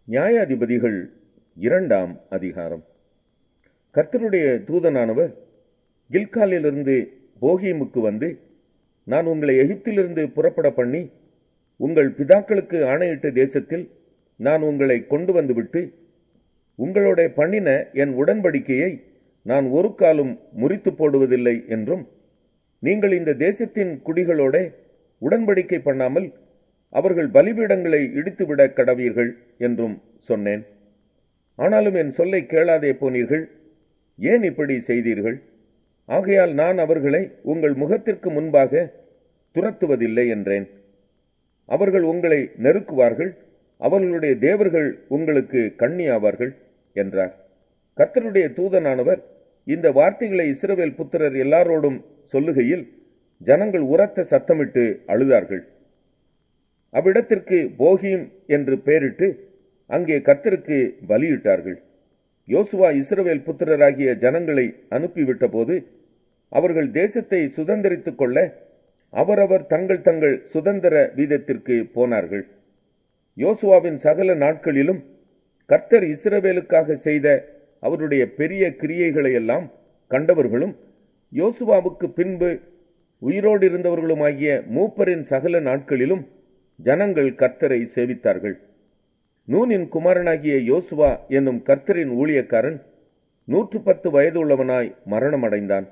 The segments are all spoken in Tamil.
நியாயாதிபதிகள் இரண்டாம் அதிகாரம் கர்த்தருடைய தூதனானவர் கில்காலிலிருந்து போகீமுக்கு வந்து நான் உங்களை எகிப்திலிருந்து புறப்பட பண்ணி உங்கள் பிதாக்களுக்கு ஆணையிட்ட தேசத்தில் நான் உங்களை கொண்டு வந்து விட்டு உங்களோட பண்ணின என் உடன்படிக்கையை நான் ஒரு காலும் முறித்து போடுவதில்லை என்றும் நீங்கள் இந்த தேசத்தின் குடிகளோட உடன்படிக்கை பண்ணாமல் அவர்கள் பலிபீடங்களை இடித்துவிட கடவீர்கள் என்றும் சொன்னேன் ஆனாலும் என் சொல்லை கேளாதே போனீர்கள் ஏன் இப்படி செய்தீர்கள் ஆகையால் நான் அவர்களை உங்கள் முகத்திற்கு முன்பாக துரத்துவதில்லை என்றேன் அவர்கள் உங்களை நெருக்குவார்கள் அவர்களுடைய தேவர்கள் உங்களுக்கு கண்ணியாவார்கள் என்றார் கர்த்தருடைய தூதனானவர் இந்த வார்த்தைகளை இஸ்ரவேல் புத்திரர் எல்லாரோடும் சொல்லுகையில் ஜனங்கள் உரத்த சத்தமிட்டு அழுதார்கள் அவ்விடத்திற்கு போகீம் என்று பெயரிட்டு அங்கே கர்த்தருக்கு பலியிட்டார்கள் யோசுவா இஸ்ரவேல் புத்திரராகிய ஜனங்களை அனுப்பிவிட்ட போது அவர்கள் தேசத்தை சுதந்திரித்துக் கொள்ள அவரவர் தங்கள் தங்கள் சுதந்திர வீதத்திற்கு போனார்கள் யோசுவாவின் சகல நாட்களிலும் கர்த்தர் இஸ்ரவேலுக்காக செய்த அவருடைய பெரிய கிரியைகளை எல்லாம் கண்டவர்களும் யோசுவாவுக்கு பின்பு உயிரோடு இருந்தவர்களுமாகிய மூப்பரின் சகல நாட்களிலும் ஜனங்கள் கர்த்தரை சேவித்தார்கள் நூனின் குமாரனாகிய யோசுவா என்னும் கர்த்தரின் ஊழியக்காரன் நூற்று பத்து வயதுள்ளவனாய் மரணமடைந்தான்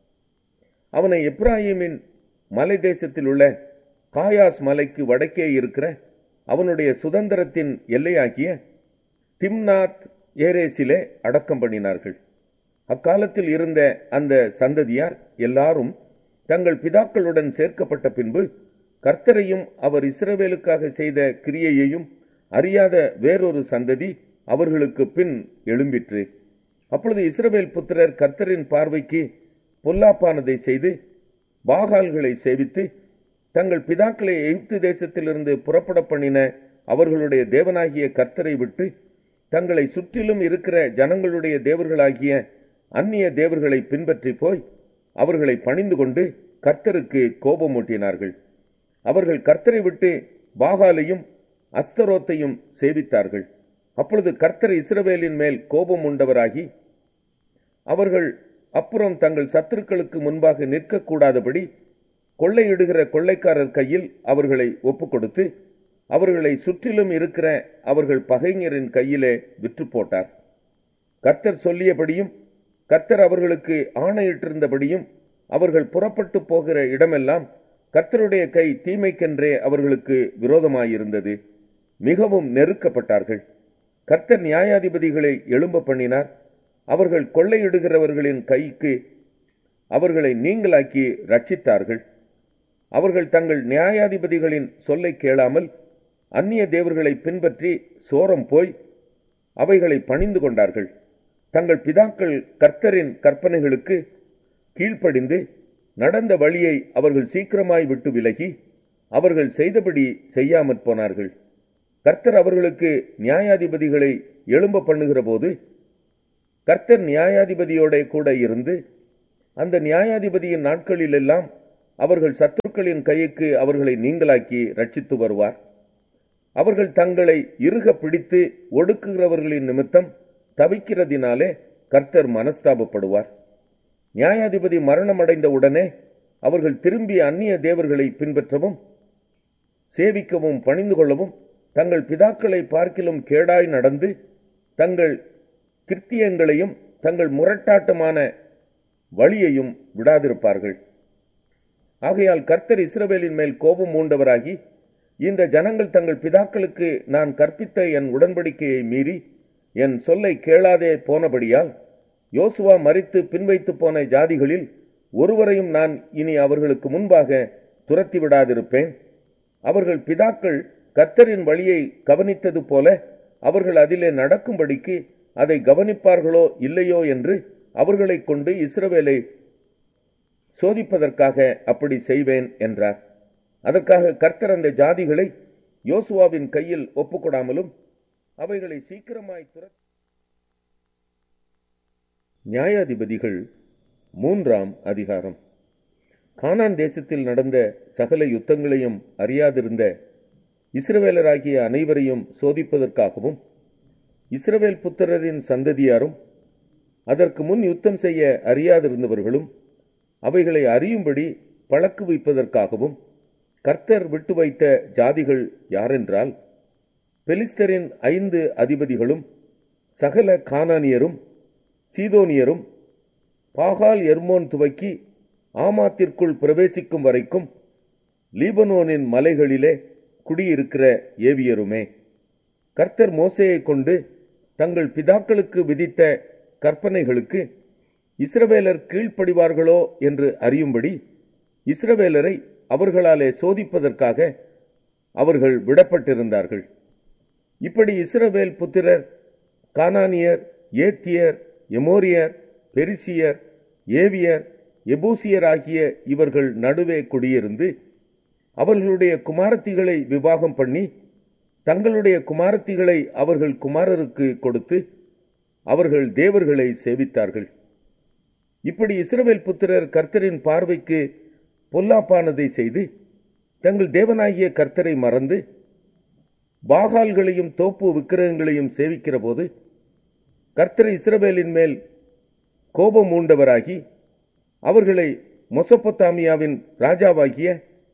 அவனை எப்ராஹிமின் மலை தேசத்தில் உள்ள காயாஸ் மலைக்கு வடக்கே இருக்கிற அவனுடைய சுதந்திரத்தின் எல்லையாகிய திம்னாத் ஏரேசிலே அடக்கம் பண்ணினார்கள் அக்காலத்தில் இருந்த அந்த சந்ததியார் எல்லாரும் தங்கள் பிதாக்களுடன் சேர்க்கப்பட்ட பின்பு கர்த்தரையும் அவர் இஸ்ரவேலுக்காக செய்த கிரியையையும் அறியாத வேறொரு சந்ததி அவர்களுக்கு பின் எழும்பிற்று அப்பொழுது இஸ்ரவேல் புத்திரர் கர்த்தரின் பார்வைக்கு பொல்லாப்பானதை செய்து பாகால்களை சேவித்து தங்கள் பிதாக்களை எகிப்து தேசத்திலிருந்து புறப்பட பண்ணின அவர்களுடைய தேவனாகிய கர்த்தரை விட்டு தங்களை சுற்றிலும் இருக்கிற ஜனங்களுடைய தேவர்களாகிய அந்நிய தேவர்களை பின்பற்றி போய் அவர்களை பணிந்து கொண்டு கர்த்தருக்கு கோபமூட்டினார்கள் அவர்கள் கர்த்தரை விட்டு பாகாலையும் அஸ்தரோத்தையும் சேவித்தார்கள் அப்பொழுது கர்த்தர் இஸ்ரவேலின் மேல் கோபம் உண்டவராகி அவர்கள் அப்புறம் தங்கள் சத்துருக்களுக்கு முன்பாக நிற்கக்கூடாதபடி கொள்ளையிடுகிற கொள்ளைக்காரர் கையில் அவர்களை ஒப்புக் கொடுத்து அவர்களை சுற்றிலும் இருக்கிற அவர்கள் பகைஞரின் கையிலே விற்று போட்டார் கர்த்தர் சொல்லியபடியும் கர்த்தர் அவர்களுக்கு ஆணையிட்டிருந்தபடியும் அவர்கள் புறப்பட்டு போகிற இடமெல்லாம் கர்த்தருடைய கை தீமைக்கென்றே அவர்களுக்கு விரோதமாயிருந்தது மிகவும் நெருக்கப்பட்டார்கள் கர்த்தர் நியாயாதிபதிகளை எழும்ப பண்ணினார் அவர்கள் கொள்ளையிடுகிறவர்களின் கைக்கு அவர்களை நீங்களாக்கி ரட்சித்தார்கள் அவர்கள் தங்கள் நியாயாதிபதிகளின் சொல்லை கேளாமல் அந்நிய தேவர்களை பின்பற்றி சோரம் போய் அவைகளை பணிந்து கொண்டார்கள் தங்கள் பிதாக்கள் கர்த்தரின் கற்பனைகளுக்கு கீழ்ப்படிந்து நடந்த வழியை அவர்கள் சீக்கிரமாய் விட்டு விலகி அவர்கள் செய்தபடி செய்யாமற் போனார்கள் கர்த்தர் அவர்களுக்கு நியாயாதிபதிகளை எழும்ப பண்ணுகிற போது கர்த்தர் நியாயாதிபதியோட கூட இருந்து அந்த நியாயாதிபதியின் நாட்களிலெல்லாம் அவர்கள் சத்துருக்களின் கைக்கு அவர்களை நீங்களாக்கி ரட்சித்து வருவார் அவர்கள் தங்களை இறுக பிடித்து ஒடுக்குகிறவர்களின் நிமித்தம் தவிக்கிறதினாலே கர்த்தர் மனஸ்தாபப்படுவார் நியாயாதிபதி மரணமடைந்த உடனே அவர்கள் திரும்பி அந்நிய தேவர்களை பின்பற்றவும் சேவிக்கவும் பணிந்து கொள்ளவும் தங்கள் பிதாக்களை பார்க்கிலும் கேடாய் நடந்து தங்கள் கிருத்தியங்களையும் தங்கள் முரட்டாட்டமான வழியையும் விடாதிருப்பார்கள் ஆகையால் கர்த்தர் இஸ்ரவேலின் மேல் கோபம் மூண்டவராகி இந்த ஜனங்கள் தங்கள் பிதாக்களுக்கு நான் கற்பித்த என் உடன்படிக்கையை மீறி என் சொல்லை கேளாதே போனபடியால் யோசுவா மறித்து பின்வைத்து போன ஜாதிகளில் ஒருவரையும் நான் இனி அவர்களுக்கு முன்பாக துரத்தி விடாதிருப்பேன் அவர்கள் பிதாக்கள் கர்த்தரின் வழியை கவனித்தது போல அவர்கள் அதிலே நடக்கும்படிக்கு அதை கவனிப்பார்களோ இல்லையோ என்று அவர்களைக் கொண்டு இஸ்ரவேலை சோதிப்பதற்காக அப்படி செய்வேன் என்றார் அதற்காக கர்த்தர் அந்த ஜாதிகளை யோசுவாவின் கையில் ஒப்புக்கொடாமலும் அவைகளை சீக்கிரமாய் துர நியாயாதிபதிகள் மூன்றாம் அதிகாரம் கானான் தேசத்தில் நடந்த சகல யுத்தங்களையும் அறியாதிருந்த இஸ்ரவேலராகிய அனைவரையும் சோதிப்பதற்காகவும் இஸ்ரவேல் புத்திரரின் சந்ததியாரும் அதற்கு முன் யுத்தம் செய்ய அறியாதிருந்தவர்களும் அவைகளை அறியும்படி பழக்கு வைப்பதற்காகவும் கர்த்தர் விட்டு வைத்த ஜாதிகள் யாரென்றால் பெலிஸ்தரின் ஐந்து அதிபதிகளும் சகல கானானியரும் சீதோனியரும் பாகால் எர்மோன் துவக்கி ஆமாத்திற்குள் பிரவேசிக்கும் வரைக்கும் லீபனோனின் மலைகளிலே குடியிருக்கிற ஏவியருமே கர்த்தர் மோசையை கொண்டு தங்கள் பிதாக்களுக்கு விதித்த கற்பனைகளுக்கு இஸ்ரவேலர் கீழ்ப்படிவார்களோ என்று அறியும்படி இஸ்ரவேலரை அவர்களாலே சோதிப்பதற்காக அவர்கள் விடப்பட்டிருந்தார்கள் இப்படி இஸ்ரவேல் புத்திரர் கானானியர் ஏத்தியர் எமோரியர் பெரிசியர் ஏவியர் எபூசியர் ஆகிய இவர்கள் நடுவே குடியிருந்து அவர்களுடைய குமாரத்திகளை விவாகம் பண்ணி தங்களுடைய குமாரத்திகளை அவர்கள் குமாரருக்கு கொடுத்து அவர்கள் தேவர்களை சேவித்தார்கள் இப்படி இஸ்ரவேல் புத்திரர் கர்த்தரின் பார்வைக்கு பொல்லாப்பானதை செய்து தங்கள் தேவனாகிய கர்த்தரை மறந்து பாகால்களையும் தோப்பு விக்கிரகங்களையும் சேவிக்கிற போது கர்த்தர் இஸ்ரவேலின் மேல் கோபம் மூண்டவராகி அவர்களை மொசப்பொத்தாமியாவின் ராஜாவாகிய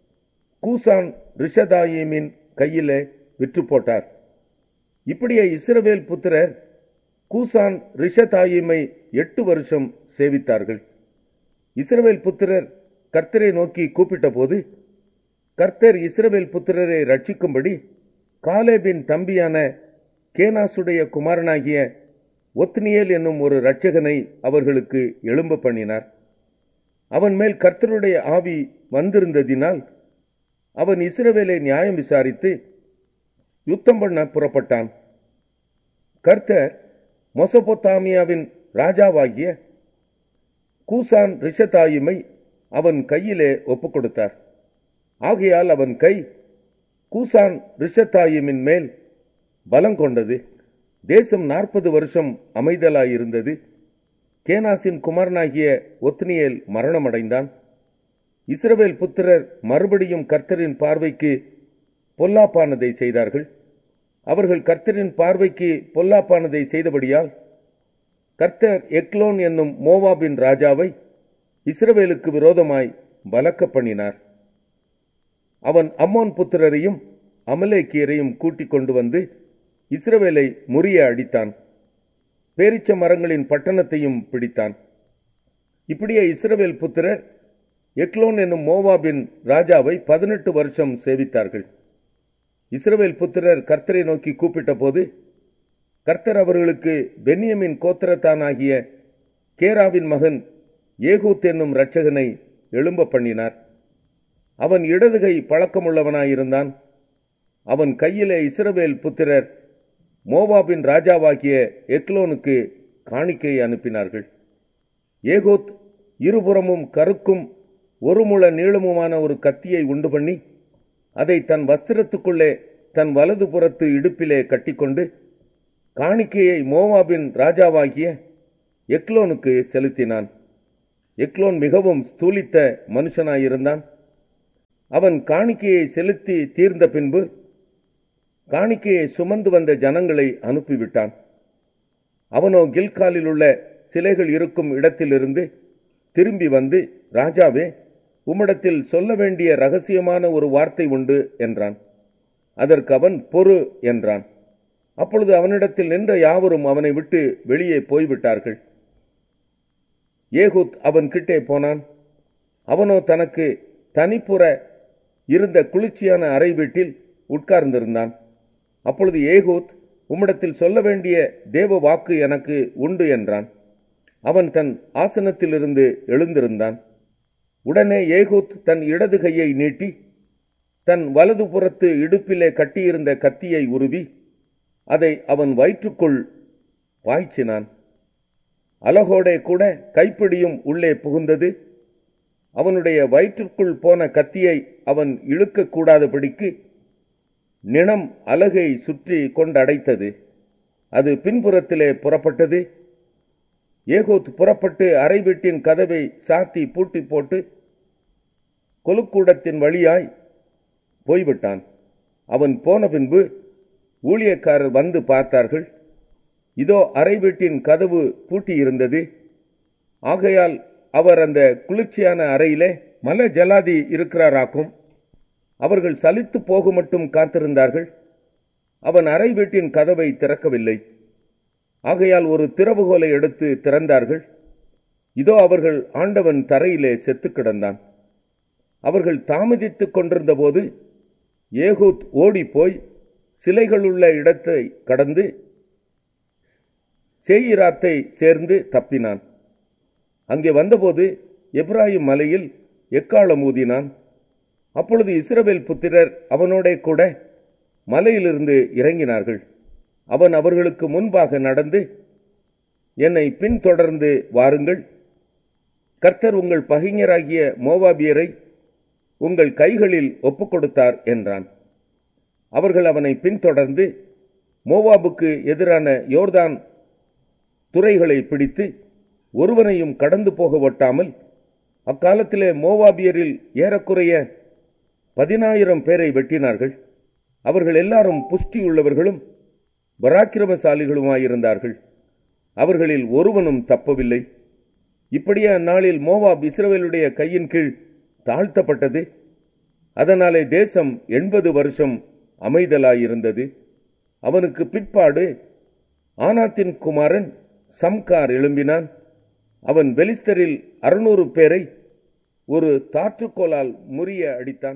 கூசான் ரிஷதாயிமின் கையிலே விற்று போட்டார் இப்படியே இஸ்ரவேல் புத்திரர் கூசான் ரிஷதாயிமை எட்டு வருஷம் சேவித்தார்கள் இஸ்ரவேல் புத்திரர் கர்த்தரை நோக்கி கூப்பிட்ட போது கர்த்தர் இஸ்ரவேல் புத்திரரை ரட்சிக்கும்படி காலேபின் தம்பியான கேனாசுடைய குமாரனாகிய ஒத்னியேல் என்னும் ஒரு இரட்சகனை அவர்களுக்கு எழும்ப பண்ணினார் அவன் மேல் கர்த்தருடைய ஆவி வந்திருந்ததினால் அவன் இஸ்ரவேலை நியாயம் விசாரித்து யுத்தம் பண்ண புறப்பட்டான் கர்த்தர் மொசபொத்தாமியாவின் ராஜாவாகிய கூசான் ரிஷதாயிமை அவன் கையிலே ஒப்புக் கொடுத்தார் ஆகையால் அவன் கை கூசான் ரிஷத்தாயிமின் மேல் பலம் கொண்டது தேசம் நாற்பது வருஷம் அமைதலாயிருந்தது கேனாசின் குமாரனாகிய ஒத்னியேல் மரணமடைந்தான் இஸ்ரவேல் புத்திரர் மறுபடியும் கர்த்தரின் பார்வைக்கு பொல்லாப்பானதை செய்தார்கள் அவர்கள் கர்த்தரின் பார்வைக்கு பொல்லாப்பானதை செய்தபடியால் கர்த்தர் எக்லோன் என்னும் மோவாபின் ராஜாவை இஸ்ரவேலுக்கு விரோதமாய் பலக்க பண்ணினார் அவன் அம்மோன் புத்திரரையும் அமலேக்கியரையும் கூட்டிக் கொண்டு வந்து இஸ்ரவேலை முறிய அடித்தான் பேரிச்ச மரங்களின் பட்டணத்தையும் பிடித்தான் இப்படியே இஸ்ரவேல் புத்திரர் எக்லோன் என்னும் மோவாபின் ராஜாவை பதினெட்டு வருஷம் சேவித்தார்கள் இஸ்ரவேல் புத்திரர் கர்த்தரை நோக்கி கூப்பிட்ட போது கர்த்தர் அவர்களுக்கு பென்யமின் கோத்திரத்தானாகிய கேராவின் மகன் ஏகூத் என்னும் இரட்சகனை எழும்ப பண்ணினார் அவன் இடதுகை பழக்கமுள்ளவனாயிருந்தான் அவன் கையிலே இஸ்ரவேல் புத்திரர் மோவாபின் ராஜாவாகிய எக்லோனுக்கு காணிக்கை அனுப்பினார்கள் ஏகோத் இருபுறமும் கருக்கும் ஒரு முழ நீளமுமான ஒரு கத்தியை உண்டு பண்ணி அதை தன் வஸ்திரத்துக்குள்ளே தன் வலது புறத்து இடுப்பிலே கட்டிக்கொண்டு காணிக்கையை மோவாபின் ராஜாவாகிய எக்லோனுக்கு செலுத்தினான் எக்லோன் மிகவும் ஸ்தூலித்த மனுஷனாயிருந்தான் அவன் காணிக்கையை செலுத்தி தீர்ந்த பின்பு காணிக்கையை சுமந்து வந்த ஜனங்களை அனுப்பிவிட்டான் அவனோ கில்காலில் உள்ள சிலைகள் இருக்கும் இடத்திலிருந்து திரும்பி வந்து ராஜாவே உம்மிடத்தில் சொல்ல வேண்டிய ரகசியமான ஒரு வார்த்தை உண்டு என்றான் அதற்கு அவன் பொறு என்றான் அப்பொழுது அவனிடத்தில் நின்ற யாவரும் அவனை விட்டு வெளியே போய்விட்டார்கள் ஏகூத் அவன் கிட்டே போனான் அவனோ தனக்கு தனிப்புற இருந்த குளிர்ச்சியான அறை வீட்டில் உட்கார்ந்திருந்தான் அப்பொழுது ஏகூத் உம்மிடத்தில் சொல்ல வேண்டிய தேவ வாக்கு எனக்கு உண்டு என்றான் அவன் தன் ஆசனத்திலிருந்து எழுந்திருந்தான் உடனே ஏகூத் தன் இடது கையை நீட்டி தன் வலது புறத்து இடுப்பிலே கட்டியிருந்த கத்தியை உருவி அதை அவன் வயிற்றுக்குள் பாய்ச்சினான் அலகோடே கூட கைப்பிடியும் உள்ளே புகுந்தது அவனுடைய வயிற்றுக்குள் போன கத்தியை அவன் இழுக்கக்கூடாதபடிக்கு நிணம் அலகை சுற்றி கொண்டடைத்தது அது பின்புறத்திலே புறப்பட்டது ஏகோத் புறப்பட்டு அறை வீட்டின் கதவை சாத்தி பூட்டி போட்டு கொலுக்கூடத்தின் வழியாய் போய்விட்டான் அவன் போன பின்பு ஊழியக்காரர் வந்து பார்த்தார்கள் இதோ அறை வீட்டின் கதவு பூட்டியிருந்தது ஆகையால் அவர் அந்த குளிர்ச்சியான அறையிலே மல ஜலாதி இருக்கிறாராக்கும் அவர்கள் சலித்து போக மட்டும் காத்திருந்தார்கள் அவன் அறை வீட்டின் கதவை திறக்கவில்லை ஆகையால் ஒரு திறவுகோலை எடுத்து திறந்தார்கள் இதோ அவர்கள் ஆண்டவன் தரையிலே செத்து கிடந்தான் அவர்கள் தாமதித்துக் கொண்டிருந்த போது ஏகூத் ஓடிப்போய் சிலைகளுள்ள இடத்தை கடந்து சேயிராத்தை சேர்ந்து தப்பினான் அங்கே வந்தபோது எப்ராஹிம் மலையில் எக்காலம் ஊதினான் அப்பொழுது இஸ்ரவேல் புத்திரர் அவனோடே கூட மலையிலிருந்து இறங்கினார்கள் அவன் அவர்களுக்கு முன்பாக நடந்து என்னை பின்தொடர்ந்து வாருங்கள் கர்த்தர் உங்கள் பகைஞராகிய மோவாபியரை உங்கள் கைகளில் ஒப்புக் கொடுத்தார் என்றான் அவர்கள் அவனை பின்தொடர்ந்து மோவாபுக்கு எதிரான யோர்தான் துறைகளை பிடித்து ஒருவனையும் கடந்து போக ஒட்டாமல் அக்காலத்திலே மோவாபியரில் ஏறக்குறைய பதினாயிரம் பேரை வெட்டினார்கள் அவர்கள் எல்லாரும் புஷ்டியுள்ளவர்களும் பராக்கிரமசாலிகளுமாயிருந்தார்கள் அவர்களில் ஒருவனும் தப்பவில்லை இப்படியே அந்நாளில் மோவாப் இஸ்ரவேலுடைய கையின் கீழ் தாழ்த்தப்பட்டது அதனாலே தேசம் எண்பது வருஷம் அமைதலாயிருந்தது அவனுக்கு பிற்பாடு ஆனாத்தின் குமாரன் சம்கார் எழும்பினான் அவன் பெலிஸ்தரில் அறுநூறு பேரை ஒரு தாற்றுக்கோலால் முறிய அடித்தான்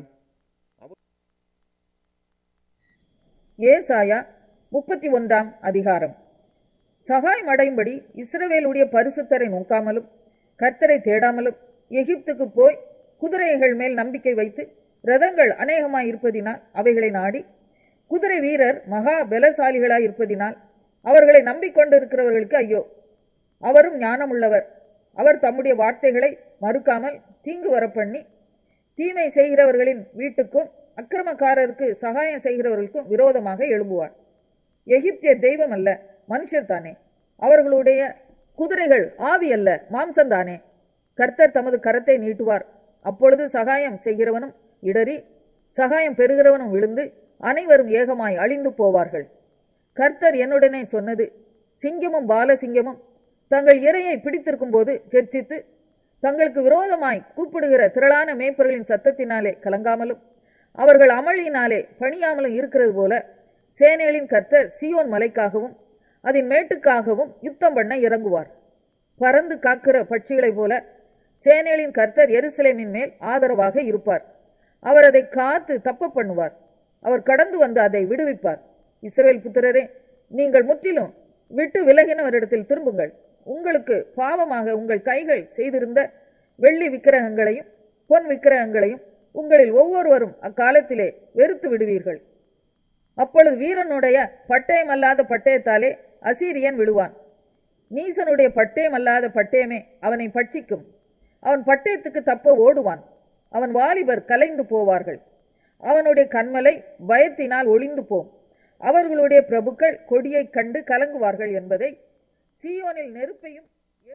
ஏசாயா முப்பத்தி ஒன்றாம் அதிகாரம் சகாயம் அடையும்படி இஸ்ரவேலுடைய பரிசுத்தரை நோக்காமலும் கர்த்தரை தேடாமலும் எகிப்துக்கு போய் குதிரைகள் மேல் நம்பிக்கை வைத்து ரதங்கள் அநேகமாய் இருப்பதினால் அவைகளை நாடி குதிரை வீரர் மகா பலசாலிகளாய் இருப்பதினால் அவர்களை நம்பிக்கொண்டிருக்கிறவர்களுக்கு ஐயோ அவரும் ஞானமுள்ளவர் அவர் தம்முடைய வார்த்தைகளை மறுக்காமல் தீங்கு வரப்பண்ணி தீமை செய்கிறவர்களின் வீட்டுக்கும் அக்கிரமக்காரருக்கு சகாயம் செய்கிறவர்களுக்கும் விரோதமாக எழும்புவார் எகிப்திய தெய்வம் அல்ல மனுஷர் தானே அவர்களுடைய குதிரைகள் ஆவி அல்ல மாம்சந்தானே கர்த்தர் தமது கரத்தை நீட்டுவார் அப்பொழுது சகாயம் செய்கிறவனும் இடறி சகாயம் பெறுகிறவனும் விழுந்து அனைவரும் ஏகமாய் அழிந்து போவார்கள் கர்த்தர் என்னுடனே சொன்னது சிங்கமும் பாலசிங்கமும் தங்கள் இரையை பிடித்திருக்கும் போது கெர்ச்சித்து தங்களுக்கு விரோதமாய் கூப்பிடுகிற திரளான மேய்ப்பர்களின் சத்தத்தினாலே கலங்காமலும் அவர்கள் அமளியினாலே பணியாமலும் இருக்கிறது போல சேனைகளின் கர்த்தர் சியோன் மலைக்காகவும் அதன் மேட்டுக்காகவும் யுத்தம் பண்ண இறங்குவார் பறந்து காக்கிற பட்சிகளைப் போல சேனைகளின் கர்த்தர் எருசலேமின் மேல் ஆதரவாக இருப்பார் அவர் அதை காத்து தப்ப பண்ணுவார் அவர் கடந்து வந்து அதை விடுவிப்பார் இஸ்ரவேல் புத்திரரே நீங்கள் முற்றிலும் விட்டு விலகினவரிடத்தில் திரும்புங்கள் உங்களுக்கு பாவமாக உங்கள் கைகள் செய்திருந்த வெள்ளி விக்கிரகங்களையும் பொன் விக்கிரகங்களையும் உங்களில் ஒவ்வொருவரும் அக்காலத்திலே வெறுத்து விடுவீர்கள் அப்பொழுது வீரனுடைய பட்டயம் அல்லாத பட்டயத்தாலே அசீரியன் விழுவான் நீசனுடைய பட்டயம் அல்லாத பட்டயமே அவனை பட்சிக்கும் அவன் பட்டயத்துக்கு தப்ப ஓடுவான் அவன் வாலிபர் கலைந்து போவார்கள் அவனுடைய கண்மலை பயத்தினால் ஒளிந்து போம் அவர்களுடைய பிரபுக்கள் கொடியைக் கண்டு கலங்குவார்கள் என்பதை சீயோனில் நெருப்பையும்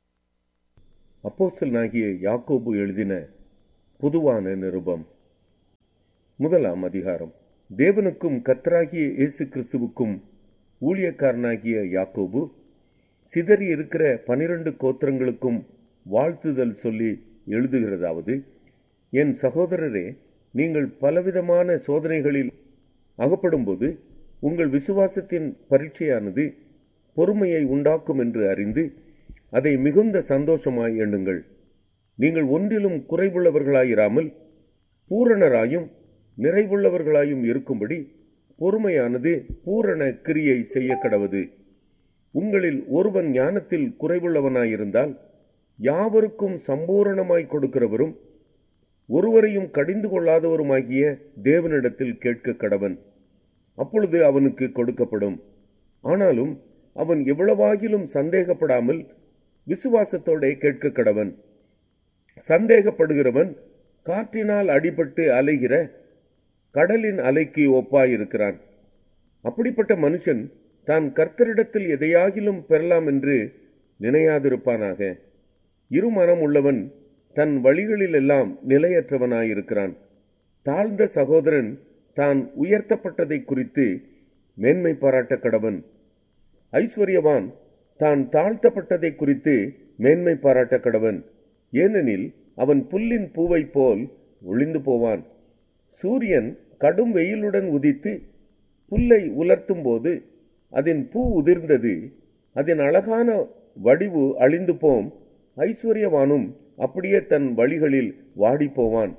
அப்போஸ்தலனாகிய யாக்கோபு எழுதின பொதுவான நிருபம் முதலாம் அதிகாரம் தேவனுக்கும் கர்த்தராகிய இயேசு கிறிஸ்துவுக்கும் ஊழியக்காரனாகிய யாக்கோபு சிதறி இருக்கிற பனிரெண்டு கோத்திரங்களுக்கும் வாழ்த்துதல் சொல்லி எழுதுகிறதாவது என் சகோதரரே நீங்கள் பலவிதமான சோதனைகளில் அகப்படும்போது உங்கள் விசுவாசத்தின் பரீட்சையானது பொறுமையை உண்டாக்கும் என்று அறிந்து அதை மிகுந்த சந்தோஷமாய் எண்ணுங்கள் நீங்கள் ஒன்றிலும் குறைவுள்ளவர்களாயிராமல் பூரணராயும் நிறைவுள்ளவர்களாயும் இருக்கும்படி பொறுமையானது பூரண கிரியை செய்ய கடவது உங்களில் ஒருவன் ஞானத்தில் குறைவுள்ளவனாயிருந்தால் யாவருக்கும் சம்பூரணமாய் கொடுக்கிறவரும் ஒருவரையும் கடிந்து கொள்ளாதவருமாகிய தேவனிடத்தில் கேட்க கடவன் அப்பொழுது அவனுக்கு கொடுக்கப்படும் ஆனாலும் அவன் எவ்வளவாகிலும் சந்தேகப்படாமல் விசுவாசத்தோட கேட்க கடவன் சந்தேகப்படுகிறவன் காற்றினால் அடிபட்டு அலைகிற கடலின் அலைக்கு ஒப்பாயிருக்கிறான் அப்படிப்பட்ட மனுஷன் தான் கர்த்தரிடத்தில் எதையாகிலும் பெறலாம் என்று நினையாதிருப்பானாக இருமனம் உள்ளவன் தன் வழிகளிலெல்லாம் நிலையற்றவனாயிருக்கிறான் தாழ்ந்த சகோதரன் தான் உயர்த்தப்பட்டதை குறித்து மேன்மை பாராட்ட கடவன் ஐஸ்வர்யவான் தான் தாழ்த்தப்பட்டதை குறித்து மேன்மை பாராட்ட கடவன் ஏனெனில் அவன் புல்லின் பூவைப் போல் ஒளிந்து போவான் சூரியன் கடும் வெயிலுடன் உதித்து புல்லை உலர்த்தும் போது அதன் பூ உதிர்ந்தது அதன் அழகான வடிவு அழிந்து போம் ஐஸ்வர்யவானும் அப்படியே தன் வழிகளில் வாடிப் போவான்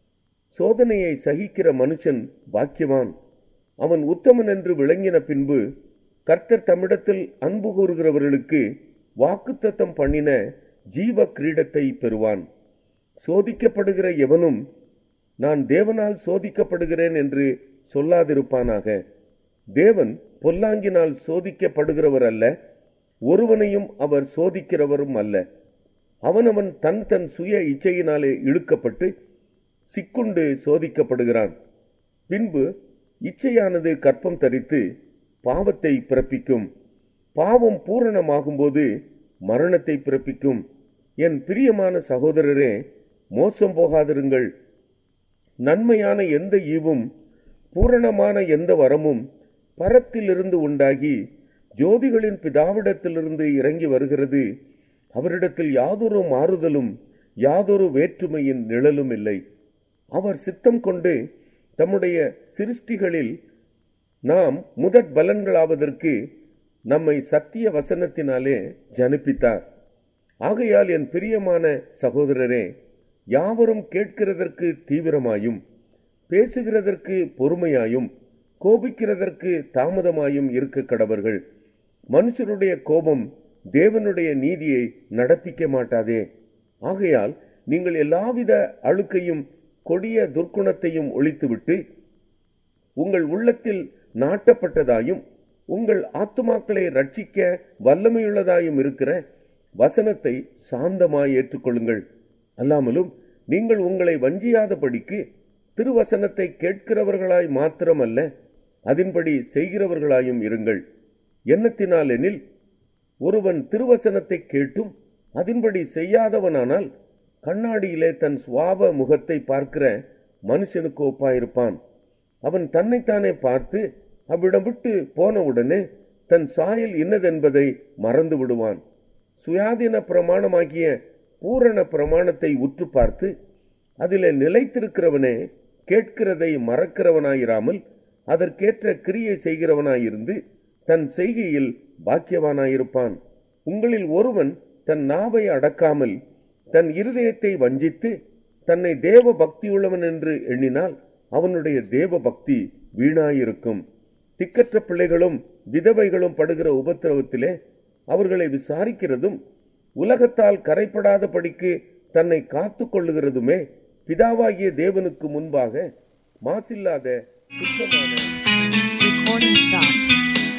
சோதனையை சகிக்கிற மனுஷன் பாக்கியவான் அவன் உத்தமன் என்று விளங்கின பின்பு கர்த்தர் தம்மிடத்தில் அன்பு கூறுகிறவர்களுக்கு வாக்குத்தத்தம் பண்ணின ஜீவ கிரீடத்தை பெறுவான் சோதிக்கப்படுகிற எவனும் நான் தேவனால் சோதிக்கப்படுகிறேன் என்று சொல்லாதிருப்பானாக தேவன் பொல்லாங்கினால் சோதிக்கப்படுகிறவர் அல்ல ஒருவனையும் அவர் சோதிக்கிறவரும் அல்ல அவனவன் தன் தன் சுய இச்சையினாலே இழுக்கப்பட்டு சிக்குண்டு சோதிக்கப்படுகிறான் பின்பு இச்சையானது கற்பம் தரித்து பாவத்தை பிறப்பிக்கும் பாவம் பூரணமாகும்போது மரணத்தை பிறப்பிக்கும் என் பிரியமான சகோதரரே மோசம் போகாதிருங்கள் நன்மையான எந்த ஈவும் பூரணமான எந்த வரமும் பரத்திலிருந்து உண்டாகி ஜோதிகளின் பிதாவிடத்திலிருந்து இறங்கி வருகிறது அவரிடத்தில் யாதொரு மாறுதலும் யாதொரு வேற்றுமையின் நிழலும் இல்லை அவர் சித்தம் கொண்டு தம்முடைய சிருஷ்டிகளில் நாம் முதற் பலன்களாவதற்கு நம்மை சத்திய வசனத்தினாலே ஜனிப்பித்தார் ஆகையால் என் பிரியமான சகோதரரே யாவரும் கேட்கிறதற்கு தீவிரமாயும் பேசுகிறதற்கு பொறுமையாயும் கோபிக்கிறதற்கு தாமதமாயும் இருக்க கடவர்கள் மனுஷருடைய கோபம் தேவனுடைய நீதியை நடப்பிக்க மாட்டாதே ஆகையால் நீங்கள் எல்லாவித அழுக்கையும் கொடிய துர்க்குணத்தையும் ஒழித்துவிட்டு உங்கள் உள்ளத்தில் நாட்டப்பட்டதாயும் உங்கள் ஆத்துமாக்களை ரட்சிக்க வல்லமையுள்ளதாயும் இருக்கிற வசனத்தை சாந்தமாய் ஏற்றுக்கொள்ளுங்கள் அல்லாமலும் நீங்கள் உங்களை வஞ்சியாதபடிக்கு திருவசனத்தை கேட்கிறவர்களாய் மாத்திரமல்ல அதன்படி செய்கிறவர்களாயும் இருங்கள் எண்ணத்தினால் எனில் ஒருவன் திருவசனத்தை கேட்டும் அதன்படி செய்யாதவனானால் கண்ணாடியிலே தன் சுவாப முகத்தை பார்க்கிற மனுஷனுக்கு ஒப்பாயிருப்பான் அவன் தன்னைத்தானே பார்த்து அவ்விடம் விட்டு போனவுடனே தன் சாயல் இன்னதென்பதை மறந்து விடுவான் சுயாதீன பிரமாணமாகிய பூரண பிரமாணத்தை உற்று பார்த்து அதிலே நிலைத்திருக்கிறவனே கேட்கிறதை மறக்கிறவனாயிராமல் அதற்கேற்ற கிரியை செய்கிறவனாயிருந்து தன் செய்கையில் பாக்கியவானாயிருப்பான் உங்களில் ஒருவன் தன் நாவை அடக்காமல் தன் இருதயத்தை வஞ்சித்து தன்னை தேவ பக்தியுள்ளவன் என்று எண்ணினால் அவனுடைய தேவ பக்தி வீணாயிருக்கும் திக்கற்ற பிள்ளைகளும் விதவைகளும் படுகிற உபத்திரவத்திலே அவர்களை விசாரிக்கிறதும் உலகத்தால் கரைப்படாதபடிக்கு தன்னை காத்து கொள்ளுகிறதுமே பிதாவாகிய தேவனுக்கு முன்பாக மாசில்லாத சுத்தமான Recording stopped.